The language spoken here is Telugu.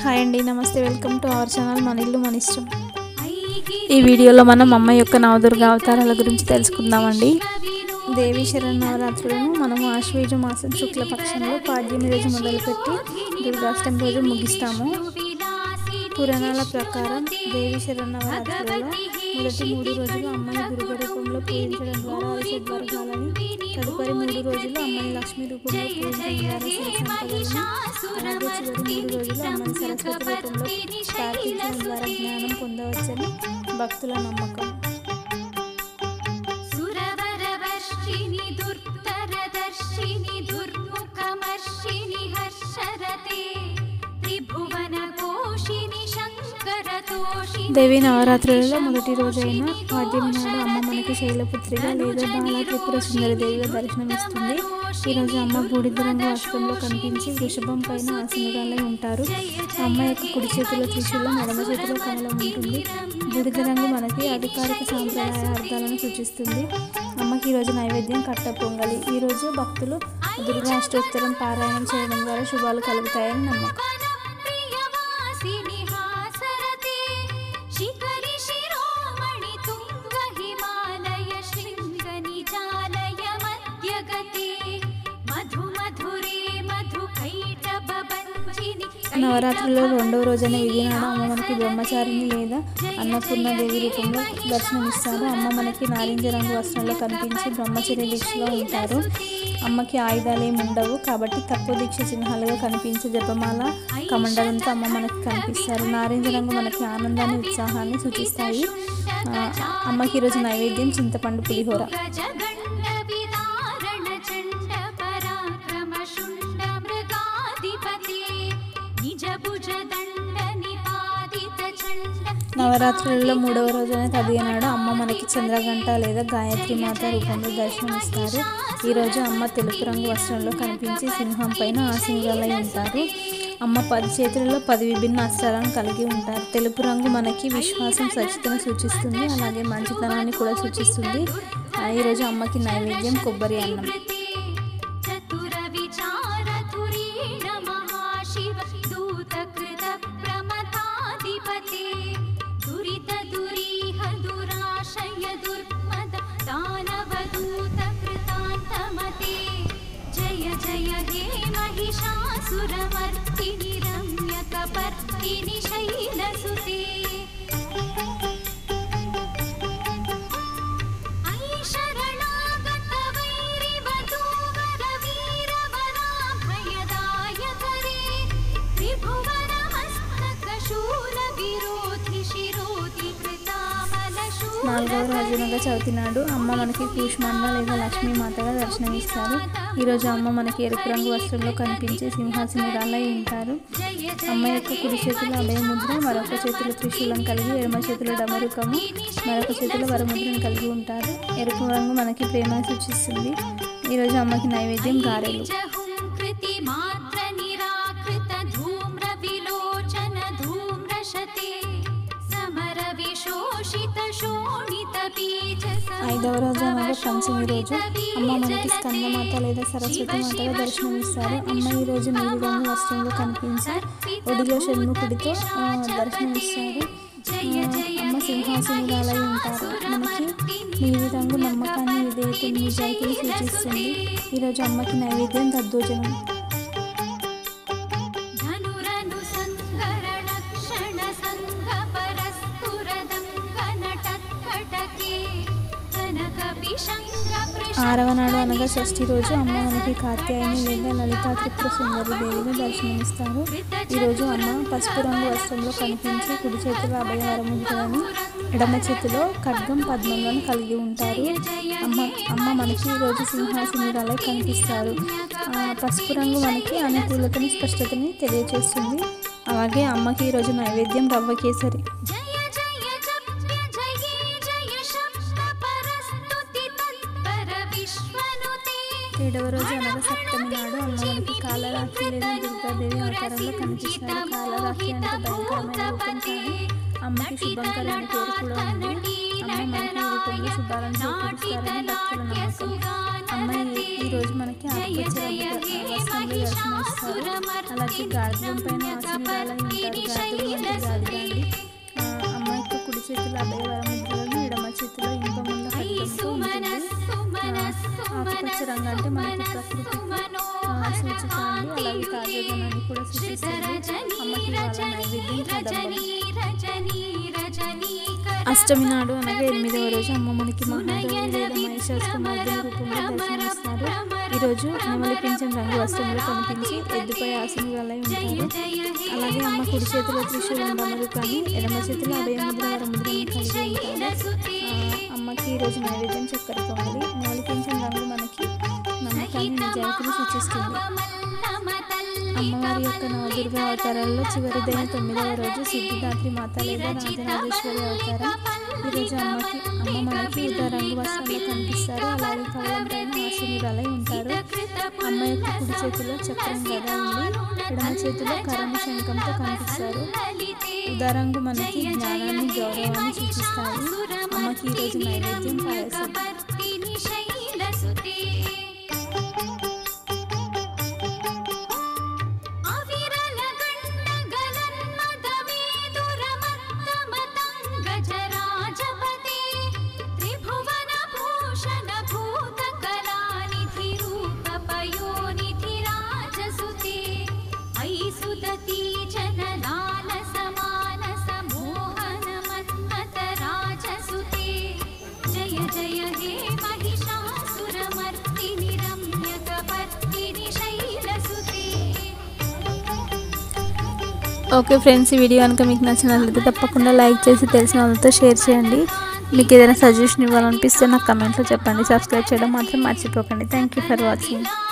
హాయ్ అండి నమస్తే వెల్కమ్ టు అవర్ ఛానల్ మన ఇల్లు మన ఇష్టం ఈ వీడియోలో మనం అమ్మ యొక్క నవదుర్గ అవతారాల గురించి తెలుసుకుందామండి దేవి శరణ్ నవరాత్రులను మనం ఆశ్వేజ మాసం శుక్లపక్షంలో పాడ్యమి రోజు మొదలుపెట్టి దుర్గాష్టమి రోజు ముగిస్తాము పురాణాల ప్రకారం దేవి శరణవరాత్రులలో మొదటి మూడు రోజులు అమ్మని దుర్గ రూపంలో పూజించడం ద్వారా అరిషడ్ వర్గాలని తదుపరి మూడు రోజులు అమ్మని లక్ష్మి రూపంలో పూజించడం ద్వారా సిరి సంపదలను అలాగే చివరి మూడు రోజులు అమ్మని సరస్వతి రూపంలో ప్రార్థించడం ద్వారా జ్ఞానం పొందవచ్చని భక్తుల నమ్మకం సురవరవర్షిణి దుర్ధరదర్శిని దుర్ముఖమర్షిణి హర్షరతే త్రిభువన కోశిని శంకరతోషిని దేవి నవరాత్రులలో మొదటి రోజైన పాడ్యమి నాడు అమ్మ మనకి శైలపుత్రిగా లేదా బాల త్రిపుర సుందరి దేవిగా దర్శనమిస్తుంది ఈరోజు అమ్మ బూడిద రంగు వస్త్రంలో కనిపించి వృషభం పైన ఆసనురాలై ఉంటారు అమ్మ యొక్క కుడి చేతిలో త్రిశూలం ఎడమ చేతిలో కమలం ఉంటుంది బూడిద రంగు మనకి అధికారిక సాంప్రదాయ అర్థాలను సూచిస్తుంది అమ్మకి ఈరోజు నైవేద్యం కట్ట పొంగలి ఈరోజు భక్తులు దుర్గా అష్టోత్తరం పారాయణం చేయడం ద్వారా శుభాలు కలుగుతాయని నమ్మకం ప్రియవాసిని హాసరతే శిఖరి శిరోమణి తుంగ హిమాలయ శృంగ నిజాలయ మధ్యగతే మధు మధురే మధు కైటభ భంజిని నవరాత్రిలో రెండవ రోజైన విజయనాడు అమ్మ మనకి బ్రహ్మచారిణి లేదా అన్నపూర్ణ దేవి రూపంలో దర్శనమిస్తారు అమ్మ మనకి నారింజ రంగు వస్త్రంలో కనిపించి బ్రహ్మచర్య దీక్షలో ఉంటారు అమ్మకి ఆయుధాలు ఏమి ఉండవు కాబట్టి తక్కువ దీక్ష చిహ్నాలుగా కనిపించే జపమాల కమండలంతో అమ్మ మనకి కనిపిస్తారు నారింజ రంగు మనకి ఆనందాన్ని ఉత్సాహాన్ని సూచిస్తాయి ఆ, అమ్మకి ఈరోజు నైవేద్యం చింతపండు పులిహోర గజగండ విదారణ చండ పరాక్రమ శుండ మృగాధిపతే నిజ భుజ దండ నిపాదిత చండ నవరాత్రులలో మూడవ రోజైన తదియ నాడు అమ్మ మనకి చంద్రగంట లేదా గాయత్రి మాత రూపంలో దర్శనమిస్తారు ఈరోజు అమ్మ తెలుపు రంగు వస్త్రంలో కనిపించి సింహం పైన ఆసీనులై ఉంటారు అమ్మ పది చేతులలో పది విభిన్న అస్త్రాలను కలిగి ఉంటారు తెలుపు రంగు మనకి విశ్వాసం సచితను సూచిస్తుంది అలాగే మంచితనాన్ని కూడా సూచిస్తుంది ఆ, ఈరోజు అమ్మకి నైవేద్యం కొబ్బరి అన్నం కృతే చతుర విచార ధురీణ మహాశివ దూత కృత ప్రమతాధిపతే దురిత దురీహ దురాశయ దుర్మద దానవ దూత కృతాంతమతే జయ జయ హే महिषासुरमर्दिनि रम्यकपर्दिनि शैलसुते अयि शरणागत वैरिवधूवर वीरवराभयदायकरे त्रिभुवनमस्तकशूलविरोधि शिरोधि कृतामलशूल నాలుగవ రోజునగా చవితి నాడు అమ్మ మనకి కూష్మాండ లేదా లక్ష్మీ మాతగా దర్శనమిస్తారు ఈరోజు అమ్మ మనకి ఎరుపు రంగు వస్త్రంలో కనిపించే సింహాసనురాలై ఉంటారు అమ్మ యొక్క కుడి చేతిలో అభయముద్ర మరొక చేతిలో త్రిశూలం కలిగి ఎడమ చేతిలో డమరుకము మరొక చేతిలో వరముద్రను కలిగి ఉంటారు ఎరుపు రంగు మనకి ప్రేమను సూచిస్తుంది ఈరోజు అమ్మకి నైవేద్యం గారెలు कृति मात्र निराकृत धूम्र विलोचन धूम्रशते समर विशोषित शोणित बीज ఐదవ రోజు అనగా పంచమి రోజు అమ్మ మనకి స్కందమాత లేదా సరస్వతి మాతగా దర్శనమిస్తారు అమ్మ ఈ రోజు నీలి రంగు వస్త్రంలో కనిపించి ఒడిలో షణ్ముఖుడితో ఆ, దర్శనమిస్తారు ఆ, అమ్మ సింహాసనురాలై ఉంటారు మనకి నీలి రంగు నమ్మకాన్ని విధేయతని నిజాయితీని సూచిస్తుంది ఈరోజు అమ్మకి నైవేద్యం దద్దోజనం धनुरनु सङ्करण क्षण सङ्घ परस्फुरदङ्गन टत्कटके कनक विशङ्ग ఆరవ నాడు అనగా షష్ఠి రోజు అమ్మ మనకి కాత్యాయని లేదా లలితా త్రిపుర సుందరి దేవిగా దర్శనమిస్తారు ఈరోజు అమ్మ పసుపు రంగు వస్త్రంలో కనిపించి కుడి చేతిలో అభయవరముద్రలను ఎడమ చేతిలో ఖడ్గం పద్మంలను కలిగి ఉంటారు అమ్మ అమ్మ మనకి ఈరోజు సింహాసనురాలై కనిపిస్తారు ఆ, పసుపు రంగు మనకి అనుకూలతని స్పష్టతని తెలియజేస్తుంది అలాగే అమ్మకి ఈరోజు నైవేద్యం రవ్వ కేసరి जय जय जप्य जये जय शब्द परस्तुति तत्पर विश्वनुते ఏడవ రోజు అనగా సప్తమి నాడు అమ్మ మనకి కాలరాత్రి లేదా దుర్గాదేవి అవతారంలో కనిపిస్తారు కాలరాత్రి అంటే భయంకరమైన రూపం కానీ అమ్మకి శుభంకరమైన పేరు కూడా ఉంది అమ్మ మనకి ఈ రూపంలో శుభాలను చేకూరుస్తారని భక్తుల నమ్మకం అమ్మ ఈ- ఈ రోజు మనకి ఆకుపచ్చ రంగు వస్త్రంలో దర్శనమిస్తారు అలాగే గార్జం పైన ఆశీర్వాదాలు ఉంటారు అంటారు గార్ధము అంటే గాడిద అండి ఆ, అమ్మ యొక్క కుడి చేతిలో అభయవర ముద్రలను ఎడమ చేతిలో ఇంపమున్న ఖడ్గంతో ఉంటుంది ఆ, ఆకుపచ్చ రంగు అంటే మనకి ప్రకృతికి ఆ, సూచిక అండి అలాగే తాజాదనాన్ని కూడా సూచిస్తుంది అమ్మకి వాళ్ళ నైవేద్యం కదంబం అష్టమి నాడు అనగా ఎనిమిదవ రోజు అమ్మ మనకి మహాదేవి లేదా మహిషాసుకుమార్దెన రూపంలో దర్శనమిస్తారు ఈరోజు నెమలి పింఛన్ రంగు వస్త్రంలో కనిపించి ఎద్దుపై ఆసని వలై ఉంటారు అలాగే అమ్మ కుడి చేతిలో త్రిశూలం డమరు కానీ ఎడమ చేతిలో అభయముద్ర వరముద్రను కలిగి ఉంటారు ఆ, అమ్మకి ఈరోజు నైవేద్యం చక్కెర పొంగలి నెమలి పింఛన్ రంగు మనకి నమ్మకాన్ని నిజాయితీని సూచిస్తుంది అమ్మవారి యొక్క నవదుర్గ అవతారాల్లో చివరిదైన తొమ్మిదవ రోజు సిద్ధిదాత్రి మాత లేదా రాజరాజేశ్వరి అవతారం ఈరోజు అమ్మకి అమ్మ మనకి ఉదా రంగు వస్త్రంలో కనిపిస్తారు అలాగే కవలం పైన ఆశీనురాలై ఉంటారు అమ్మ యొక్క కుడి చేతిలో చక్రం గద ఉంది ఎడమ చేతిలో కరణ శంఖంతో కనిపిస్తారు ఉదారంగు మనకి జ్ఞానాన్ని గౌరవాన్ని సూచిస్తాయి అమ్మకి ఈరోజు నైవేద్యం పాయసం గజరాజపతే త్రిభువనభూషణ భూతకళానిధి రూపపయోనిధి రాజసుతే ఐసుదతి జనలాల సమానస మోహన మన్మత రాజసుతే జయ జయ హే महिषासुरमर्दिनि रम्यकपर्दिनि शैलसुते ఓకే ఫ్రెండ్స్ ఈ వీడియో కనుక మీకు నచ్చినట్లయితే తప్పకుండా లైక్ చేసి తెలిసిన వాళ్ళతో షేర్ చేయండి మీకు ఏదైనా సజెషన్ ఇవ్వాలనిపిస్తే నాకు కమెంట్లో చెప్పండి సబ్స్క్రైబ్ చేయడం మాత్రం మర్చిపోకండి థ్యాంక్ యూ ఫర్ వాచింగ్